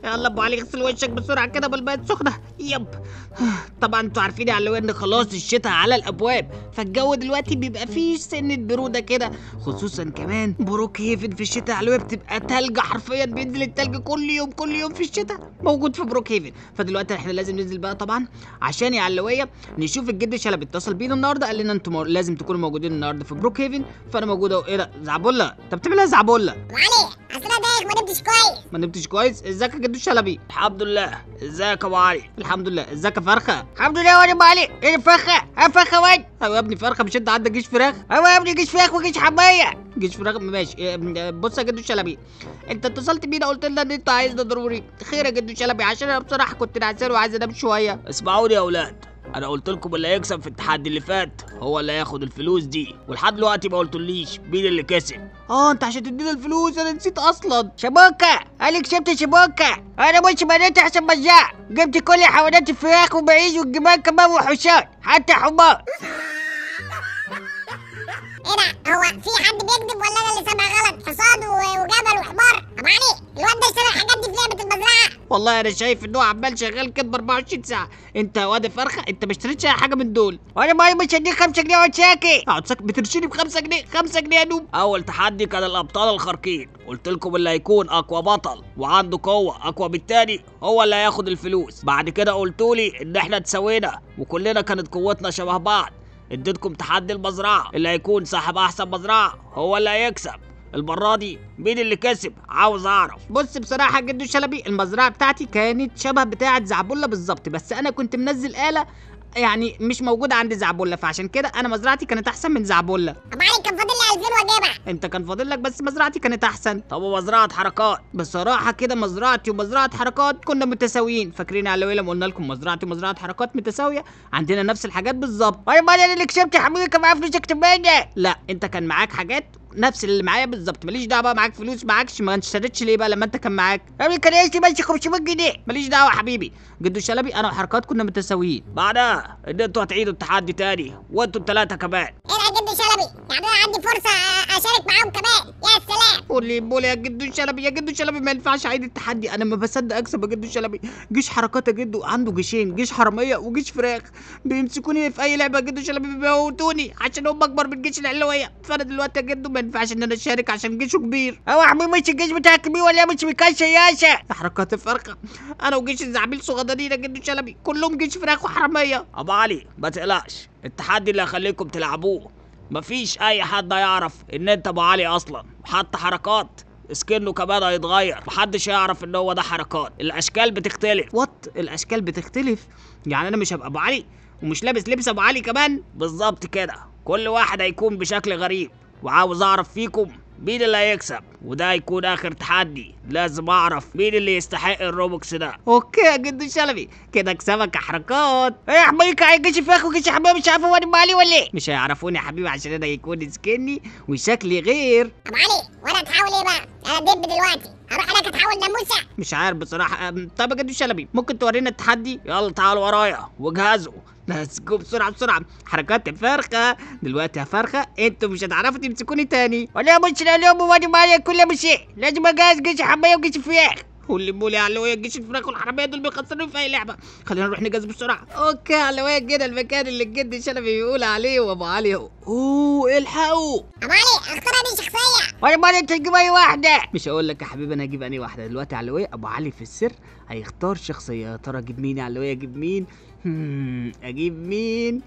يلا ابو علي اغسل وشك بسرعه كده بالماء السخنه يب طبعا انتوا عارفين يا علوي ان خلاص الشتاء على الابواب فالجو دلوقتي بيبقى فيه سنه بروده كده خصوصا كمان بروك هيفن في الشتاء يا علوي بتبقى تلج حرفيا بينزل التلج كل يوم كل يوم في الشتاء موجود في بروك هيفن فدلوقتي احنا لازم ننزل بقى طبعا عشان يا علويه نشوف الجد شلبي اتصل بينا النهارده قال لنا انتوا مو- لازم تكونوا موجودين النهارده في بروك هيفن فانا موجود اهو ايه ده زعبله انت بتعمل ايه يا زعبله ابو علي اصل انا دايخ ما نمتش كويس ما نمتش كويس ازيك يا جدو شلبي الحمد لله ازيك يا ابو علي الحمد لله ازيك يا فرخه الحمد لله وانا ابو علي ايه فرخه ها فرخه وين ايوه يا ابني فرخه مش انت عندك جيش فراخ ايوه يا ابني جيش فراخ وجيش حمايه جيش فراخ ماشي إيه، بص يا جدو شلبي انت اتصلت بينا قلت لنا ان انت عايزنا ضروري خير يا جدو شلبي عشان انا بصراحه كنت نعسان وعايز انام شويه اسمعوني يا اولاد انا قلت لكم اللي هيكسب في التحدي اللي فات هو اللي هياخد الفلوس دي ولحد دلوقتي ما قلتوليش مين اللي كسب اه انت عشان تدينا الفلوس انا نسيت اصلا شبوكة انا كسبت شبوكة انا مش بنيت احسن مزاع جبت كل حيوانات الفراخ ومعيز والجمال كمان وحصان حتى حمار ايه ده هو في حد بيكذب ولا انا اللي سامع غلط حصان و- وجبل وحمار ابو علي الواد ده سامع الحاجات دي في لعبه المزرعه والله انا شايف ان هو عمال شغال كده 24 ساعه انت يا واد فرخه انت ما اشتريتش اي حاجه من دول وانا مالي مش هديك 5 جنيه واتشاكي اقعد ساكت بترشيني ب 5 جنيه 5 جنيه يا نوب اول تحدي كان الابطال الخارقين قلت لكم اللي هيكون اقوى بطل وعنده قوه اقوى من التاني هو اللي هياخد الفلوس بعد كده قلتولي ان احنا اتسوينا وكلنا كانت قوتنا شبه بعض اديتكم تحدي المزرعه اللي هيكون صاحب احسن مزرعه هو اللي هيكسب المره دي مين اللي كسب عاوز اعرف بص بصراحه يا جدو شلبي المزرعه بتاعتي كانت شبه بتاعه زعبله بالظبط بس انا كنت منزل آلة يعني مش موجوده عند زعبله فعشان كده انا مزرعتي كانت احسن من زعبله ابو علي كان فاضل لي 2000 واجيبها انت كان فاضل لك بس مزرعتي كانت احسن طب ومزرعه حركات بصراحه كده مزرعتي ومزرعه حركات كنا متساويين فاكرين يا علوي لما قلنا لكم مزرعتي ومزرعه حركات متساويه عندنا نفس الحاجات بالظبط وانا مالي انا اللي كسبت يا حبيبي كان معايا فلوس اكتر منك لا انت كان معاك حاجات نفس اللي معايا بالظبط ماليش دعوه بقى معاك فلوس معاكش ما اشتريتش ليه بقى لما انت كان معاك انا كان عايز ماشي 500 جنيه ماليش دعوه يا حبيبي جدو شلبي انا وحركات كنا متساويين بعدها ان انتوا هتعيدوا التحدي تاني وانتوا التلاته كمان ايه ده يا جد شلبي يعني انا عندي فرصه أ- اشارك معاهم كمان يا سلام قولي بولي يا جدو شلبي يا جدو شلبي ما ينفعش اعيد التحدي انا ما بصدق اكسب يا جدو شلبي جيش حركات يا جدو عنده جيشين جيش حراميه وجيش فراخ بيمسكوني في اي لعبه يا جدو شلبي بيموتوني عشان هم اكبر من جيش العلويه فانا دلوقتي يا جدو ما ينفعش ان انا اشارك عشان جيشه كبير هو يا حبيبي مش الجيش بتاعك كبير ولا مش مكسر ياسا يا حركات الفرقه انا وجيش الزعبيل صغيرين يا جدو شلبي كلهم جيش فراخ وحراميه ابو علي ما تقلقش التحدي اللي هخليكم تلعبوه مفيش اي حد هيعرف ان انت ابو علي اصلا وحتى حركات سكنه كمان هيتغير محدش هيعرف ان هو ده حركات الاشكال بتختلف وات الاشكال بتختلف يعني انا مش هبقى ابو علي ومش لابس لبس ابو علي كمان بالظبط كده كل واحد هيكون بشكل غريب وعاوز اعرف فيكم مين اللي هيكسب وده هيكون اخر تحدي لازم اعرف مين اللي يستحق الروبوكس ده اوكي يا جدو شلبي كده اكسبك يا حركات ايه يا حبيبي كان جيش فراخ وجيش حبيبي مش عارف هو انا مالي ولا ايه مش هيعرفوني يا حبيبي عشان انا يكون سكني وشكلي غير ابو علي وانا اتحول ايه بقى انا دب دلوقتي هروح هناك اتحول ناموسه مش عارف بصراحه أم، طب يا جدو شلبي ممكن تورينا التحدي يلا تعالوا ورايا واجهزوا ليتس جو بسرعه بسرعه حركات الفرخه دلوقتي يا فرخه انتوا مش هتعرفوا تمسكوني تاني ولا مش اليوم وانا مالي كل مشي لازم اجهز جيش حبيبي وجيش فراخ واللي بولي على علوية جيش الفراخ والحرامية دول بيخسروني في أي لعبة خلينا نروح نجهز بسرعة أوكي علوية كده المكان اللي الجد شلبي بيقول عليه وأبو علي هو أوه الحقوا ابو علي اختار دي شخصيه وانا مالي انت تجيب اي واحده مش هقول لك يا حبيبي أنا هجيب أنهي واحدة دلوقتي علوية أبو علي في السر هيختار شخصية يا ترى أجيب مين يا علوية أجيب مين هم، أجيب مين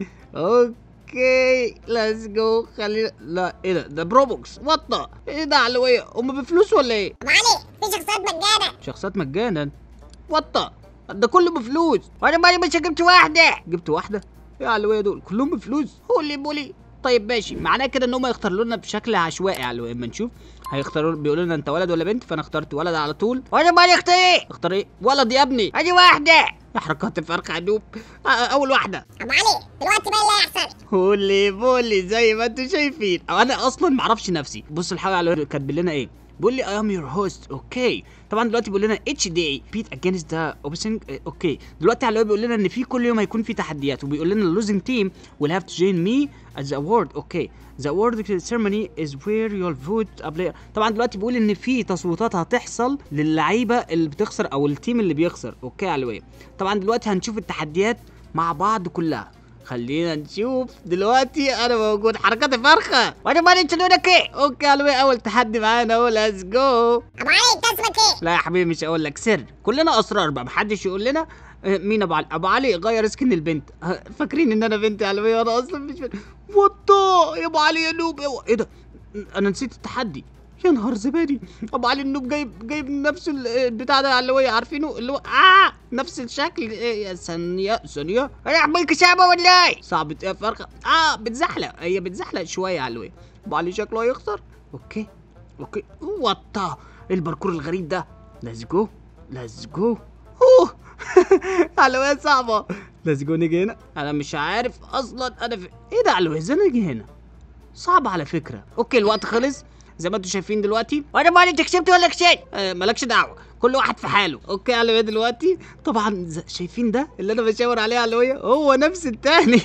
أوكي ليتس جو خلينا لا إيه ده ده بروبوكس وطة إيه ده علوية هم بفلوس ولا إيه ابو علي في شخصيات مجانا شخصيات مجانا وطة ده كله بفلوس وانا مالي مش جبت واحده جبت واحده ايه علوية دول كلهم بفلوس هولي بولي طيب ماشي معناه كده ان هم يختاروا لنا بشكل عشوائي علوية اما نشوف هيختاروا بيقولوا لنا انت ولد ولا بنت فانا اخترت ولد على طول وانا مالي اختار ايه اختار ايه ولد يا ابني ادي واحده يا حركات الفرخ عنوب آه، اول واحده ابو علي دلوقتي بقى اللي هيحصل هولي بولي زي ما انتم شايفين او انا اصلا معرفش نفسي بص الحاجه على كاتب لنا ايه بيقول لي اي ام يور هوست اوكي طبعا دلوقتي بيقول لنا اتش دي بيت اجينست ذا اوبسنج اوكي دلوقتي على بيقول لنا ان في كل يوم هيكون في تحديات وبيقول لنا اللوزنج تيم will have to join me at the award اوكي the award ceremony is where you'll vote a player طبعا دلوقتي بيقول ان في تصويتات هتحصل للعيبه اللي بتخسر او التيم اللي بيخسر اوكي على الوي طبعا دلوقتي هنشوف التحديات مع بعض كلها خلينا نشوف دلوقتي انا موجود حركات فرخه وانا مالي انت لونك ايه اوكي على الوي اول تحدي معانا اهو ليتس جو ابو علي انت اسمك ايه لا يا حبيبي مش هقول لك سر كلنا اسرار بقى محدش يقول لنا آه، مين ابو علي ابو علي غير سكن البنت آه، فاكرين ان انا بنت على الوي وانا اصلا مش بنت وطا يا ابو علي يا نوب يا- ايه ده انا نسيت التحدي يا نهار زبادي ابو علي النوب جايب جايب نفس ال- البتاع ده على الوي عارفينه اللي هو اه نفس الشكل إيه يا ثانيه ثانيه انا احملك سابه ولا ايه صعب يا فرخه اه بتزحلق هي بتزحلق شويه على الوي ابو علي شكله هيخسر اوكي اوكي وطا إيه الباركور الغريب ده ليتس جو ليتس جو اوه على الوي صعبه ليتس جو نيجي هنا انا مش عارف اصلا انا في ايه ده على الوي ازاي نيجي هنا صعب على فكره اوكي الوقت خلص زي ما انتم شايفين دلوقتي وانا مالي انت كسبت ولا كسبت آه، مالكش دعوه كل واحد في حاله اوكي على ايه دلوقتي طبعا ز- شايفين ده اللي انا بشاور عليه على الوية هو نفس التاني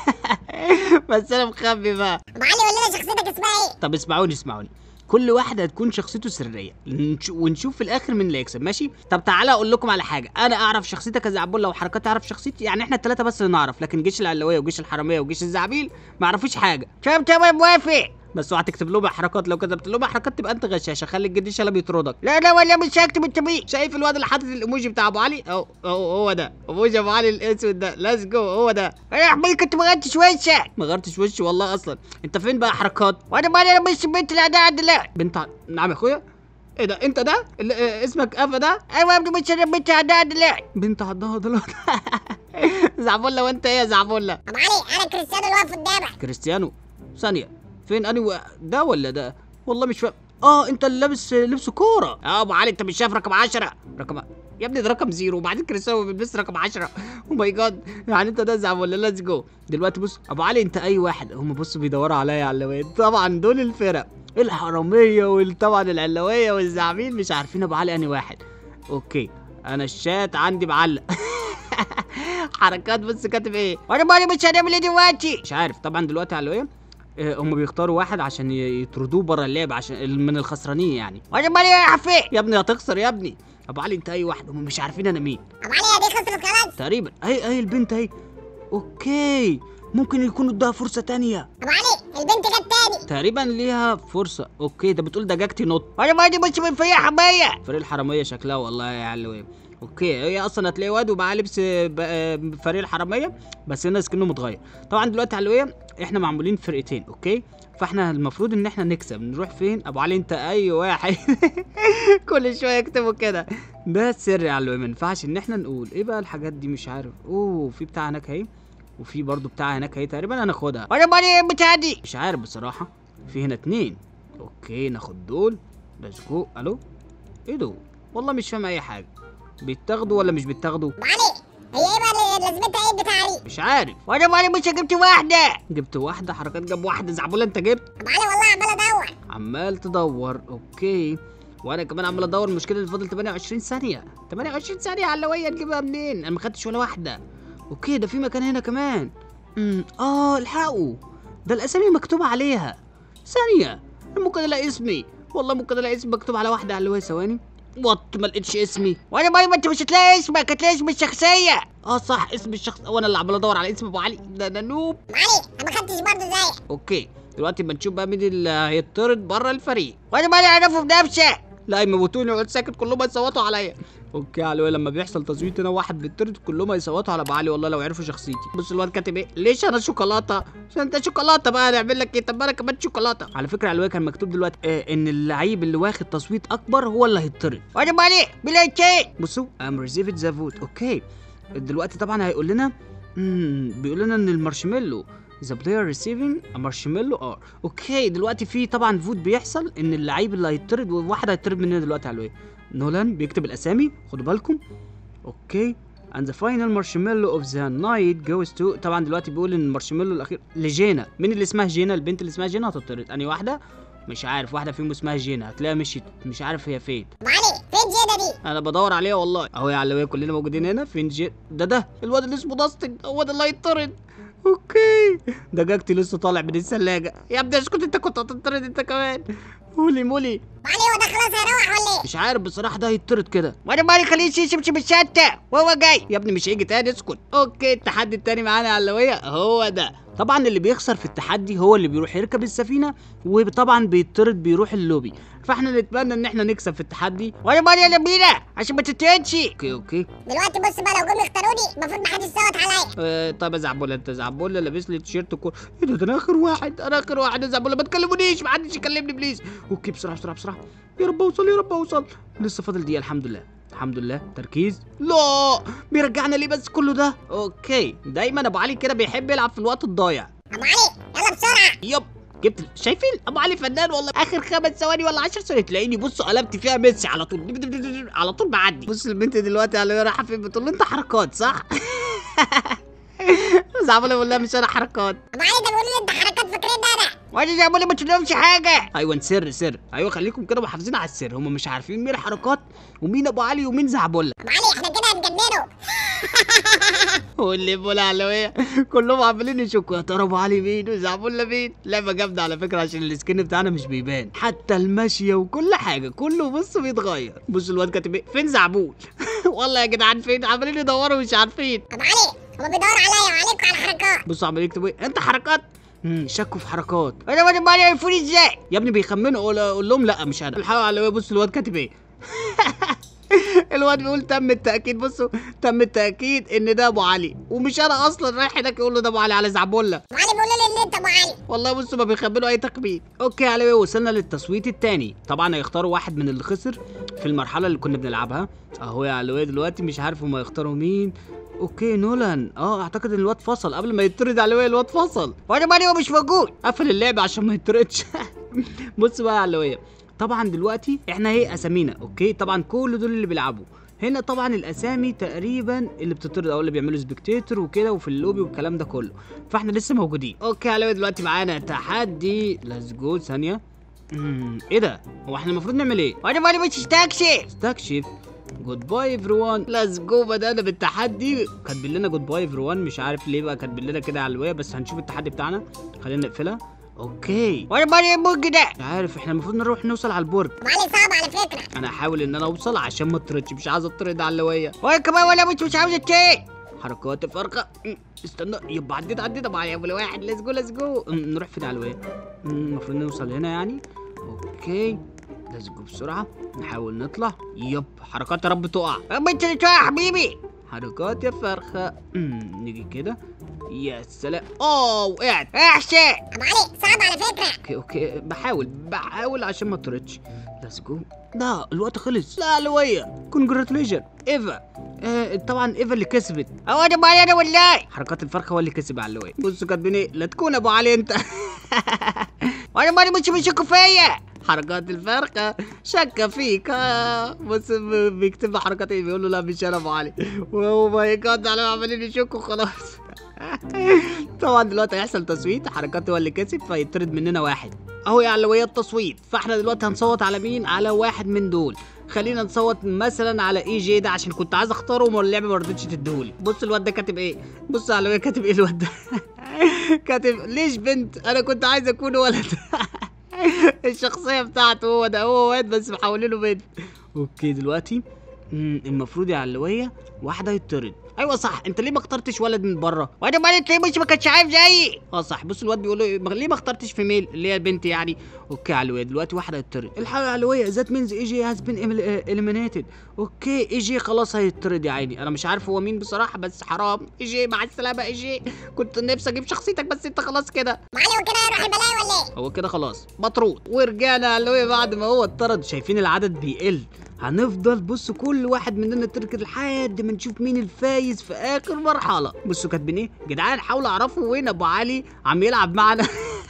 بس انا مخبي بقى ابو علي قول لنا شخصيتك اسمها ايه طب اسمعوني اسمعوني كل واحد هتكون شخصيته سريه نش- ونشوف في الاخر مين اللي يكسب ماشي طب تعالى اقول لكم على حاجه انا اعرف شخصيتك يا زعبله وحركات اعرف شخصيتي يعني احنا الثلاثه بس اللي نعرف لكن جيش العلويه وجيش الحراميه وجيش الزعبيل ما يعرفوش حاجه تمام تمام موافق بس اوعى تكتب لهم حركات لو كتبت لهم حركات تبقى انت غشاشه خلي الجدي شلبي يطردك لا لا ولا مش هكتب انت مين شايف الواد اللي حاطط الايموجي بتاع ابو علي اهو اهو هو ده ايموجي ابو علي الاسود ده ليتس جو هو ده انا احملك انت ما غنتش وشك ما غيرتش وشي والله اصلا انت فين بقى حركات وانا مالي انا مش بنت الاعداء دلوقتي بنت ع- نعم يا اخويا ايه ده انت ده اللي اه اسمك افا ده ايوه يا ابني مش انا بنت الاعداء دلوقتي بنت عضها دلوقتي زعبله وانت ايه يا زعبله ابو علي انا كريستيانو اللي واقف قدامك كريستيانو ثانيه فين اني و... ده ولا ده والله مش فاهم اه انت اللي لابس لبس كوره اه ابو علي انت مش شايف رقم 10 رقم يا ابني ده رقم زيرو وبعدين كريستيانو بيلبس رقم 10 او ماي جاد يعني انت ده زعم ولا ليتس جو دلوقتي بص ابو علي انت اي واحد هم بصوا بيدوروا عليا على اللوات طبعا دول الفرق الحراميه وطبعا العلويه والزعمين مش عارفين ابو علي اني واحد اوكي انا الشات عندي معلق حركات بص كاتب ايه وانا مالي مش هنعمل ايه دلوقتي مش عارف طبعا دلوقتي على ايه آه، هم بيختاروا واحد عشان ي- يطردوه بره اللعب عشان من الخسرانين يعني وانا مالي يا حفيد يا ابني هتخسر يا ابني ابو علي انت اي واحد هم مش عارفين انا مين ابو علي دي خسرت خلاص تقريبا اي اي البنت اهي اوكي ممكن يكون ادها فرصه تانية ابو علي البنت جت تاني تقريبا ليها فرصه اوكي ده بتقول دجاجتي نط وانا مالي مش من فريق حمايه فريق الحراميه شكلها والله يا علوي اوكي هي اصلا هتلاقي واد ومعاه لبس ب- آه، فريق الحراميه بس هنا سكنه متغير طبعا دلوقتي علويه احنا معمولين فرقتين اوكي فاحنا المفروض ان احنا نكسب نروح فين ابو علي انت اي واحد كل شويه يكتبوا كده ده السر يا علوي ما ينفعش ان احنا نقول ايه بقى الحاجات دي مش عارف اوه في بتاع هناك اهي وفي برضو بتاع هناك اهي تقريبا هناخدها وانا مالي البتاع دي مش عارف بصراحة في هنا اتنين اوكي ناخد دول ليتس جو الو ايه دول والله مش فاهم اي حاجة بيتاخدوا ولا مش بيتاخدوا ابو علي هي ايه بقى اللي لازمتها ايه بتاع علي مش عارف وانا مالي مش جبت واحده جبت واحدة حركات جاب واحدة زعبولة انت جبت ابو علي والله عمال ادور عمال تدور اوكي وانا كمان عمال ادور المشكلة اللي فاضل 28 ثانية 28 ثانية علوية نجيبها منين انا ما خدتش ولا واحدة اوكي ده في مكان هنا كمان امم اه الحقوا ده الاسامي مكتوبة عليها ثانية ممكن الاقي اسمي والله ممكن الاقي اسمي مكتوب على واحدة علوية ثواني وات ما لقيتش اسمي وانا مالي ما انت مش هتلاقي اسمك هتلاقي اسم الشخصيه اه صح اسم الشخص وانا اللي عمال ادور على اسم ابو علي ده انا نوب ابو علي انا ما خدتش برضه زيك اوكي دلوقتي بنشوف بقى مين اللي هيطرد بره الفريق وانا مالي اعرفه بنفسك لا يموتوني وقعد ساكت كلهم هيصوتوا عليا اوكي يا علوي لما بيحصل تصويت هنا واحد بيطرد كلهم هيصوتوا على ابو علي والله لو عرفوا شخصيتي بص الواد كاتب ايه ليش انا شوكولاته عشان انت شوكولاته بقى نعمل لك ايه طب ما انا كمان شوكولاته على فكره علوي كان مكتوب دلوقتي آه ان اللعيب اللي واخد تصويت اكبر هو اللي هيطرد وانا مالي بلايتين بصوا ام ريسيفد ذا فوت اوكي دلوقتي طبعا هيقول لنا امم بيقول لنا ان المارشميلو ذا بلاير ريسيفنج مارشميلو ار اوكي دلوقتي في طبعا فوت بيحصل ان اللعيب اللي هيطرد وواحد هيطرد مننا دلوقتي على الوي نولان بيكتب الاسامي خدوا بالكم اوكي and the final marshmallow of the night goes to طبعا دلوقتي بيقول ان المارشميلو الاخير لجينا مين اللي اسمها جينا البنت اللي اسمها جينا هتطرد انهي واحده مش عارف واحده فيهم اسمها جينا هتلاقيها مشيت مش عارف هي فين ابو علي فين جينا دي انا بدور عليها والله اهو يا علوية كلنا موجودين هنا فين جي ده ده الواد اللي اسمه داستن هو ده اللي هيطرد اوكي دجاجتي لسه طالع من الثلاجه يا ابني اسكت انت كنت هتطرد انت كمان مولي مولي ابو علي هو ده خلاص هيروح ولا ايه مش عارف بصراحه ده هيطرد كده وانا مالي خليه يشمشم الشتة وهو جاي يا ابني مش هيجي تاني اسكت اوكي التحدي التاني معانا يا علوية هو ده طبعا اللي بيخسر في التحدي هو اللي بيروح يركب السفينه وطبعا بيطرد بيروح اللوبي فاحنا نتمنى ان احنا نكسب في التحدي وانا مالي يلا بينا عشان ما تتهنش اوكي اوكي دلوقتي بص بقى لو جم يختاروني المفروض محدش يصوت عليا آه طيب يا زعبولة انت زعبولة لابس لي تيشيرت كور ايه ده ده انا اخر واحد انا اخر واحد يا زعبولة ما تكلمونيش ما حدش يكلمني بليز اوكي بسرعة بسرعة بسرعة يا رب اوصل يا رب اوصل لسه فاضل دقيقة الحمد لله الحمد لله تركيز لا بيرجعنا ليه بس كله ده اوكي دايما ابو علي كده بيحب يلعب في الوقت الضايع ابو علي يلا بسرعه يب جبت شايفين ابو علي فنان والله اخر خمس ثواني ولا 10 ثواني تلاقيني بص قلبت فيها ميسي على طول على طول بعدي بص البنت دلوقتي على رايحه فين بتقول له انت حركات صح زعبولة بقول لها مش انا حركات ابو علي ده بيقول لي انت حركات فاكرين ده انا وانا زي ما تقولهمش حاجة ايوه سر سر ايوه خليكم كده محافظين على السر هم مش عارفين مين حركات ومين ابو علي ومين زعبولة ابو علي احنا كده هنجننه واللي بولا علوية كلهم عمالين يشكوا يا ترى ابو علي مين وزعبولة مين لعبة جامدة على فكرة عشان السكن بتاعنا مش بيبان حتى الماشية وكل حاجة كله بص بيتغير بص الواد كاتب ايه فين زعبول والله يا جدعان فين عمالين يدوروا مش عارفين ابو علي هما بيدوروا عليا وعليكم على الحركات بصوا عمالين يكتبوا ايه انت حركات امم شكوا في حركات وانا وانا مالي عرفوني ازاي يا ابني بيخمنوا قول, قول لهم لا مش انا الحقوا على بص الواد كاتب ايه الواد بيقول تم التاكيد بصوا تم التاكيد ان ده ابو علي ومش انا اصلا رايح هناك يقول له ده ابو علي على زعبولة ابو علي بيقول لي ان انت ابو علي والله بصوا ما بيخبلوا اي تخبيط اوكي يا علوي وصلنا للتصويت التاني طبعا هيختاروا واحد من اللي خسر في المرحله اللي كنا بنلعبها اهو يا علوي دلوقتي مش عارف هما يختاروا مين اوكي نولان اه اعتقد ان الواد فصل قبل ما يطرد علوي الواد فصل وانا مالي هو مش موجود قفل اللعبه عشان ما يطردش بص بقى يا علوية طبعا دلوقتي احنا اهي اسامينا اوكي طبعا كل دول اللي بيلعبوا هنا طبعا الاسامي تقريبا اللي بتطرد او اللي بيعملوا سبكتيتور وكده وفي اللوبي والكلام ده كله فاحنا لسه موجودين اوكي يا علوية دلوقتي معانا تحدي ليتس جو ثانيه امم ايه ده هو احنا المفروض نعمل ايه وانا مالي مش استكشف استكشف جود باي ايفري وان ليتس جو بدانا بالتحدي كاتبين لنا جود باي ايفري وان مش عارف ليه بقى كاتبين لنا كده على الوايه بس هنشوف التحدي بتاعنا خلينا نقفلها اوكي وانا مالي الموج ده مش عارف احنا المفروض نروح نوصل على البرج ابو علي صعب على فكره انا هحاول ان انا اوصل عشان ما اطردش مش عايز اطرد على اللوايه وانا كمان ولا مش مش عاوز اتشيل حركات الفرقه أم، استنى يبقى عديت عديت طبعا يا ابو الواحد ليتس جو ليتس جو نروح فين على اللوايه أم، المفروض نوصل هنا يعني اوكي ليتس جو بسرعه نحاول نطلع يب حركات يا رب تقع اما انت اللي تقع يا حبيبي حركات يا فرخه أم، نيجي كده يا سلام اه وقعت احسن ابو علي صعب على فكره اوكي اوكي بحاول بحاول عشان ما اطردش ليتس جو لا الوقت خلص لا لوية كونجراتوليشن ايفا آه طبعا ايفا اللي كسبت هو انا مالي انا والله حركات الفرخه هو اللي كسب على اللوية بصوا كاتبين ايه لا تكون ابو علي انت وانا مالي مش بيشكوا فيا حركات الفرخه شك فيك آه. بص ب- بيكتب له حركات ايه بيقول له لا مش انا ابو علي وهو ماي جاد على عمالين يشكوا خلاص طبعا دلوقتي هيحصل تصويت حركات هو اللي كسب فيطرد مننا واحد اهو يا علوية التصويت فاحنا دلوقتي هنصوت على مين على واحد من دول خلينا نصوت مثلا على اي جي ده عشان كنت عايز اختاره وما اللعبه ما رضتش تديهولي بص الواد ده كاتب ايه بص يا علوية كاتب ايه الواد ده كاتب ليش بنت انا كنت عايز اكون ولد الشخصيه بتاعته هو ده هو واد بس محولينه بنت اوكي دلوقتي مم، المفروض يا علوية واحده يطرد ايوه صح انت ليه ما اخترتش ولد من بره وانا مالي تلاقيه مش ما كانش عارف زيي اه صح بص الواد بيقول له إيه، ليه ما اخترتش فيميل اللي هي البنت يعني اوكي يا علوية دلوقتي واحده هتطرد الحلقه علوية ذات مينز اي جي هاز بين اليمينيتد اوكي اي جي خلاص هيطرد يا عيني انا مش عارف هو مين بصراحه بس حرام اي جي مع السلامه اي جي كنت نفسي اجيب شخصيتك بس انت خلاص كده ابو علي وكده هيروح البلايا ولا ايه هو كده خلاص مطرود ورجعنا يا علوية بعد ما هو اتطرد شايفين العدد بيقل هنفضل بص كل واحد مننا تركض لحد ما نشوف مين الفايز في اخر مرحله بصوا كاتبين ايه جدعان حاولوا اعرفوا وين ابو علي عم يلعب معانا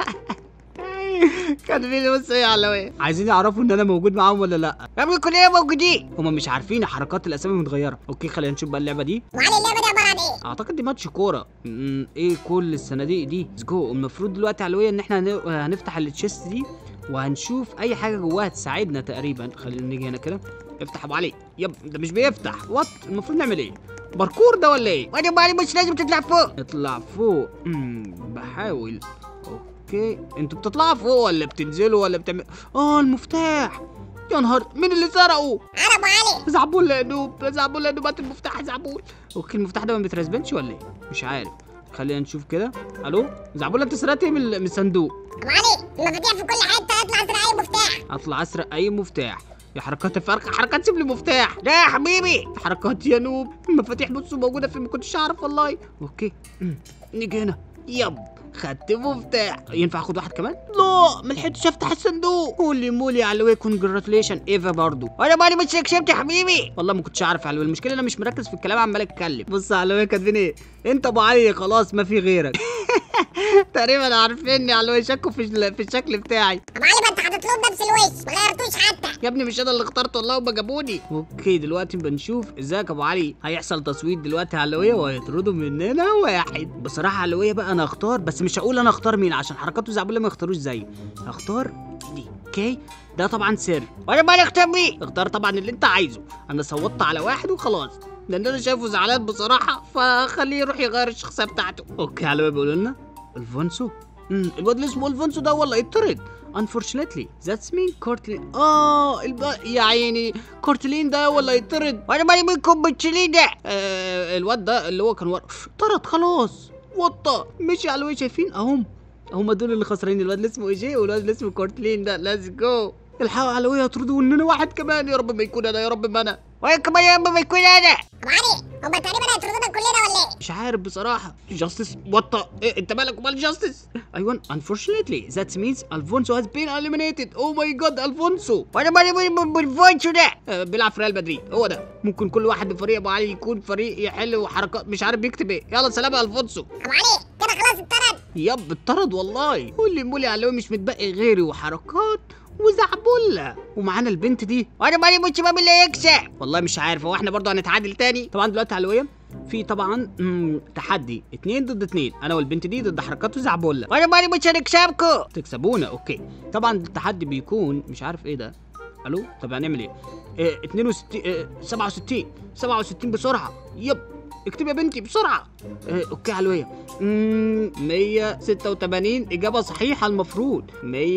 كاتبين بص ايه يا علوية عايزين يعرفوا ان انا موجود معاهم ولا لا يا ابني كلنا موجودين هما مش عارفين حركات الاسامي متغيره اوكي خلينا نشوف بقى اللعبه دي ابو علي اللعبه دي عباره عن ايه اعتقد دي ماتش كوره م- ايه كل الصناديق دي ليتس جو المفروض دلوقتي علوية ان احنا هن- هنفتح التشيست دي وهنشوف اي حاجه جواها تساعدنا تقريبا خلينا نيجي هنا كده افتح يا ابو علي يب ده مش بيفتح وات المفروض نعمل ايه باركور ده ولا ايه وانا مالي مش لازم تطلع فوق اطلع فوق امم بحاول اوكي انتوا بتطلعوا فوق ولا بتنزلوا ولا بتعمل اه المفتاح يا نهار مين اللي سرقه انا ابو علي زعبول يا نوب زعبول يا نوب هات المفتاح يا زعبول اوكي المفتاح ده ما بيترسبنش ولا ايه مش عارف خلينا نشوف كده الو زعبول انت سرقت ايه من من الصندوق ابو علي المفاتيح في كل حته اطلع اسرع اي مفتاح اطلع اسرق اي مفتاح يا حركات الفرقه حركات سيب لي مفتاح لا يا حبيبي حركات يا نوب المفاتيح بصوا موجوده فين ما كنتش اعرف والله اوكي أمم، نيجي هنا يب خدت مفتاح ينفع اخد واحد كمان لا ما لحقتش افتح الصندوق قولي مولي على الوي كونجراتوليشن ايفا برضو وانا مالي مش كسبت يا حبيبي والله ما كنتش عارف على الوي المشكله انا مش مركز في الكلام عمال اتكلم بص على الوي كاتبين ايه انت ابو علي خلاص ما في غيرك تقريبا عارفيني على الوي شكوا في ال- في الشكل بتاعي ابو علي ما انت حاطط لهم نفس الوش ما غيرتوش حتى يا ابني مش انا اللي اخترته والله هما جابوني اوكي دلوقتي بنشوف ازيك يا ابو علي هيحصل تصويت دلوقتي علويه وهيطردوا مننا واحد بصراحه علويه بقى انا اختار بس مش هقول انا اختار مين عشان حركاته زعبله ما يختاروش زيي هختار دي اوكي ده طبعا سر وانا مالي اختار مين اختار طبعا اللي انت عايزه انا صوتت على واحد وخلاص لان انا شايفه زعلان بصراحه فخليه يروح يغير الشخصيه بتاعته اوكي علويه بيقولوا لنا الفونسو امم الواد اللي اسمه الفونسو ده والله يطرد unfortunately that's mean كورتلين اه الب... يا عيني كورتلين ده ولا يطرد وانا مالي منكم بتشيلين ده آه الواد ده اللي هو كان ورا طرد خلاص وطى مشي على الوجه شايفين اهم هم دول اللي خسرانين الواد اللي اسمه ايجي والواد اللي اسمه كورتلين ده ليتس جو الحقوا على ويا يطردوا مننا واحد كمان يا رب ما يكون انا يا رب ما انا وانا كمان يا اما ما يكون انا ابو علي هما تقريبا هيطردونا كلنا ولا ايه مش عارف بصراحه جاستس وطى إيه انت مالك ومال جاستس ايوه unfortunately that means الفونسو has been eliminated oh my god الفونسو وانا مالي من بالفونسو ده آه، بيلعب في ريال مدريد هو ده ممكن كل واحد بفريق ابو علي يكون فريق يحل حركات مش عارف بيكتب ايه يلا سلام يا الفونسو ابو علي كده خلاص اتطرد يب اتطرد والله قول لي مولي علوي مش متبقي غيري وحركات وزعبله ومعانا البنت دي وانا مالي مش مين اللي يكسب والله مش عارف هو احنا برضو هنتعادل تاني طبعا دلوقتي علوية في طبعا مم، تحدي اتنين ضد اتنين انا والبنت دي ضد حركات وزعبله وانا مالي مش هنكسبكم تكسبونا اوكي طبعا التحدي بيكون مش عارف ايه ده الو طب هنعمل ايه, إيه 62 إيه 67 67 بسرعه يب اكتب يا بنتي بسرعه إيه اوكي علوية امم 186 اجابه صحيحه المفروض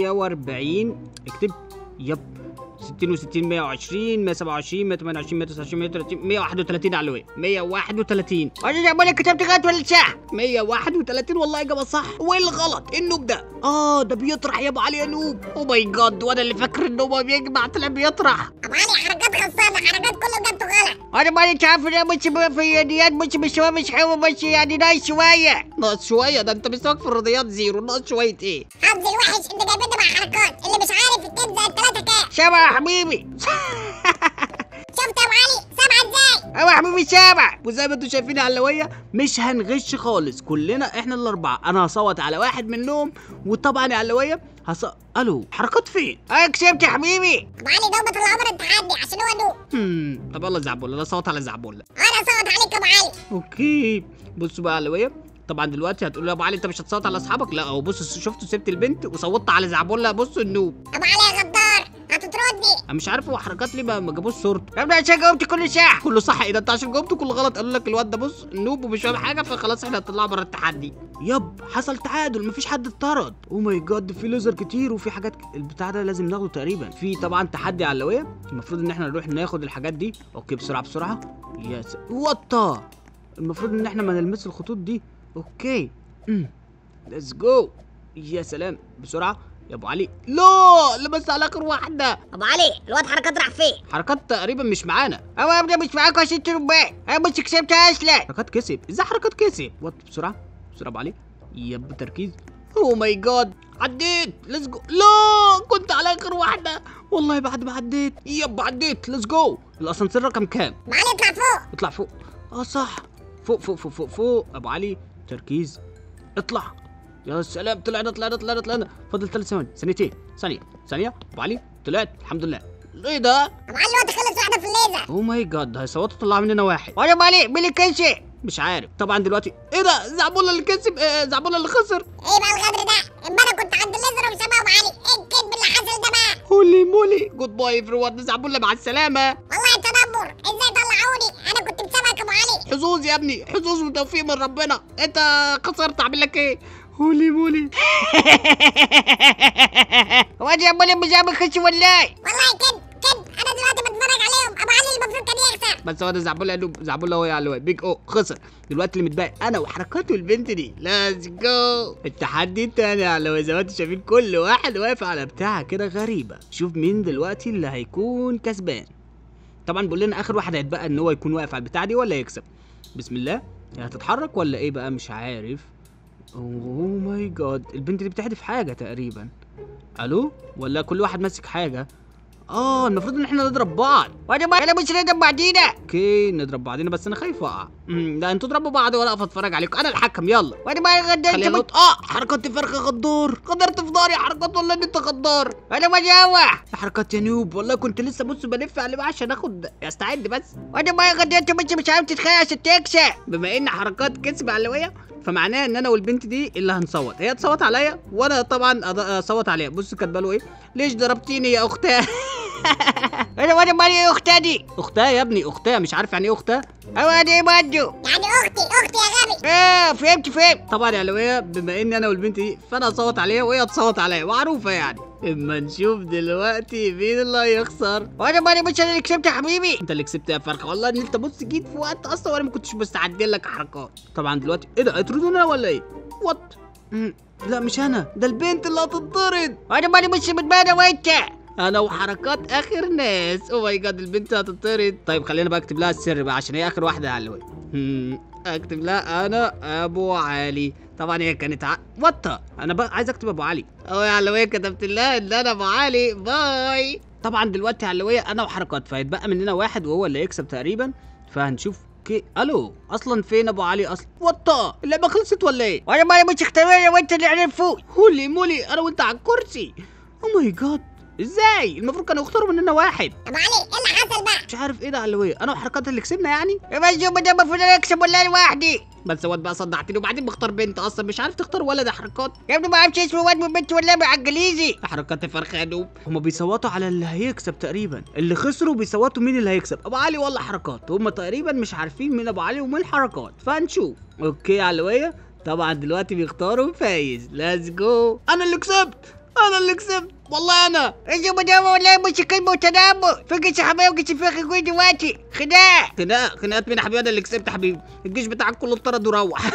140 اكتب يب 60 و60 120 127 128 129 130 131 علوية 131 وانا مالي كتبت غلط ولا صح 131 والله اجابه صح وايه الغلط إيه النوب ده اه ده بيطرح يا ابو علي يا نوب او ماي جاد وانا اللي فاكر ان هو بيجمع طلع بيطرح ابو علي حركات خلصانه حركات كله جبته غلط وانا مالي تعرف ان انا مش في الرياضيات مش مستوى مش حلو بس يعني نايس شويه ناقص شويه ده انت مستواك في الرياضيات زيرو ناقص شويه ايه حظ الوحش انت جايبنا مع حركات اللي مش عارف اتنين زائد تلاته كام سبعة يا حبيبي شفت يا ابو علي سبعه ازاي ايوه يا حبيبي سبعة وزي ما انتم شايفين يا علوية مش هنغش خالص كلنا احنا الاربعه انا هصوت على واحد منهم وطبعا يا علوية هص الو حركات فين انا كسبت يا حبيبي ابو علي دوبة العمر التحدي عشان هو نوب هم طب يلا زعبول انا صوت على زعبول انا صوت عليك يا ابو علي اوكي بصوا بقى يا علوية طبعا دلوقتي هتقول له يا ابو علي انت مش هتصوت على اصحابك لا هو بص شفتوا سبت البنت وصوتت على زعبولة بصوا النوب ابو علي يا غدار هتطردني انا مش عارف هو حركات ليه ما ما جابوش صورته طب عشان جاوبت كل صح كله صح ايه ده انت عشان جاوبته كله غلط قالوا لك الواد ده بص نوب ومش فاهم حاجه فخلاص احنا هنطلعه بره التحدي يب حصل تعادل مفيش حد اتطرد او ماي جاد في ليزر كتير وفي حاجات ك- البتاع ده لازم ناخده تقريبا في طبعا تحدي علويه المفروض ان احنا نروح ناخد الحاجات دي اوكي بسرعه بسرعه يا س... وطا المفروض ان احنا ما نلمس الخطوط دي اوكي ليتس جو يا سلام بسرعه يا ابو علي لا لبس على اخر واحده ابو علي الواد حركات راح فين حركات تقريبا مش معانا ايوه يا ابني مش معاكم عشان ترباء انا مش كسبت اصلا حركات كسب ازاي حركات كسب وات بسرعه بسرعه ابو علي يب تركيز اوه ماي جاد عديت ليتس جو لا كنت على اخر واحده والله بعد ما عديت يب عديت ليتس جو الاسانسير رقم كام ابو علي اطلع فوق اطلع فوق اه صح فوق فوق فوق فوق فوق ابو علي تركيز اطلع يا سلام طلعنا طلعنا طلعنا طلعنا فاضل ثلاث ثواني ثانيتين ثانيه ثانيه ابو علي طلعت الحمد لله ايه ده ابو علي الواد خلص واحده في الليزر اوه ماي جاد هيصوتوا طلع مننا واحد وانا مالي مين اللي كسب مش عارف طبعا دلوقتي ايه ده زعبولة اللي كسب آه زعبولة اللي خسر ايه بقى الغدر ده امبارح كنت عند الليزر وشبه ابو علي ايه الكذب اللي حصل ده بقى هولي مولي جود باي افري ون زعبولة مع السلامة والله تدبر ازاي طلعوني انا كنت بسبقك ابو علي حظوظ يا ابني حظوظ وتوفيق من ربنا انت خسرت اعمل لك ايه هولي مولي هو انا عمال مزعم خش والله والله كذب كذب انا دلوقتي بتفرج عليهم ابو علي اللي المفروض كان يخسر بس هو ده زعبولة قالوا زعبولة هو على الواد بيج او خسر دلوقتي اللي متبقي انا وحركاته البنت دي ليتس جو التحدي التاني على لو زي ما انتم شايفين كل واحد واقف على بتاعه كده غريبة شوف مين دلوقتي اللي هيكون كسبان طبعا بيقول لنا اخر واحد هيتبقى ان هو يكون واقف على البتاعه دي ولا يكسب بسم الله هي هتتحرك ولا ايه بقى مش عارف اوه ماي جاد البنت دي بتحدف حاجه تقريبا الو ولا كل واحد ماسك حاجه اه المفروض ان احنا نضرب بعض وانا ما انا مش راضي بعدينا اوكي نضرب بعضنا بس انا خايف اقع أمم، لا انتوا اضربوا بعض ولا اقف اتفرج عليكم انا الحكم يلا وانا ما غدرت خلينا من... نط اه حركات فرخه غدار غدرت في ضهري حركات والله ان انت غدار وانا ما جاوع يا حركات يا نوب والله كنت لسه بص بلف عليه بقى عشان اخد استعد بس وانا ما غدرت مش مش عارف تتخيل عشان تكسب بما ان حركات كسب علويه فمعناه ان انا والبنت دي اللي هنصوت هي تصوت عليا وانا طبعا أض- اصوت عليها بص كاتبه له ايه ليش ضربتيني يا اختها انا وانا مالي اختها دي اختها يا ابني اختها مش عارف يعني ايه اختها هو انا ايه برضه يعني اختي اختي يا غبي اه فهمت فهمت طبعا يا علويه بما ان انا والبنت دي فانا اصوت عليها وهي تصوت عليا معروفه يعني اما نشوف دلوقتي مين اللي هيخسر وانا مالي مش انا اللي كسبت يا حبيبي انت اللي كسبت يا فرخه والله ان انت بص جيت في وقت اصلا وانا ما كنتش مستعد لك حركات طبعا دلوقتي ايه ده هيطردوني انا ولا ايه وات مم، لا مش انا ده البنت اللي هتطرد وانا مالي مش متبانه وانت انا وحركات اخر ناس او ماي جاد البنت هتطرد طيب خلينا بقى اكتب لها السر بقى عشان هي اخر واحده على الوي هم، اكتب لها انا ابو علي طبعا هي كانت ع... وطه انا بقى عايز اكتب ابو علي اهو يا علوية كتبت لها ان انا ابو علي باي طبعا دلوقتي يا علوية انا وحركات فهيتبقى مننا واحد وهو اللي يكسب تقريبا فهنشوف كي الو اصلا فين ابو علي اصلا وطه اللعبه خلصت ولا ايه وانا مالي مش اختاروني وانت اللي عرفوه هولي مولي انا وانت على الكرسي او ماي جاد ازاي المفروض كانوا يختاروا مننا واحد ابو علي ايه اللي حصل بقى مش عارف ايه ده علوية انا وحركات اللي كسبنا يعني بس يوم ده المفروض انا اكسب ولا انا لوحدي بس واد بقى صدعتني وبعدين بختار بنت اصلا مش عارف تختار ولد يا حركات يا ابني ما اعرفش اسمه واد من بنت ولا على الانجليزي يا حركات فرخانوب هما بيصوتوا على اللي هيكسب تقريبا اللي خسروا بيصوتوا مين اللي هيكسب ابو علي ولا حركات هما تقريبا مش عارفين مين ابو علي ومين حركات فهنشوف اوكي يا علوية طبعا دلوقتي بيختاروا فايز ليتس جو انا اللي كسبت انا اللي كسبت والله انا اليوم ده والله مش كلمه وتنمر فقش حمايه وقش فيك يقول دلوقتي خناق خناقه خناقات مين يا حبيبي انا اللي كسبت يا حبيبي الجيش بتاعك كله اتطرد وروح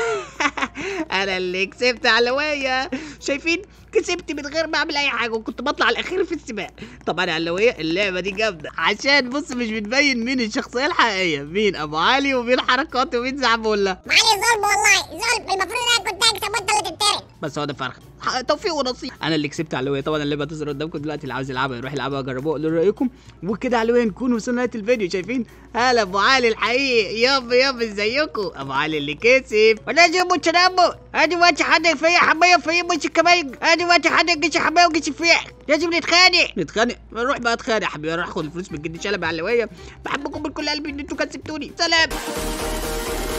انا اللي كسبت علوية شايفين كسبت من غير ما اعمل اي حاجه وكنت بطلع الاخير في السباق طبعا يا علوية اللعبه دي جامده عشان بص مش بتبين مين الشخصيه الحقيقيه مين ابو علي ومين حركات ومين زعبولة ابو علي ظلم والله ظلم المفروض ان انا كنت اكسب وانت اللي تتطرد بس هو ده فرخ ح- توفيق ونصيب انا اللي كسبت علوية طبعا اللعبه هتظهر قدامكم دلوقتي اللي عاوز يلعبها يروح يلعبها جربوها قولوا رايكم وكده علوية نكون وصلنا نهايه الفيديو شايفين هلا ابو علي الحقيقي يابا يابا ازيكم ابو علي اللي كسب ولا يوم وتنمر انا دلوقتي حد فيا حمايه فيا مش كمان انا دلوقتي حد قش حمايه وقش فيك لازم نتخانق نتخانق نروح بقى اتخانق يا حبيبي اروح اخد الفلوس من جدي شلبي علوية بحبكم من كل قلبي ان انتوا كسبتوني سلام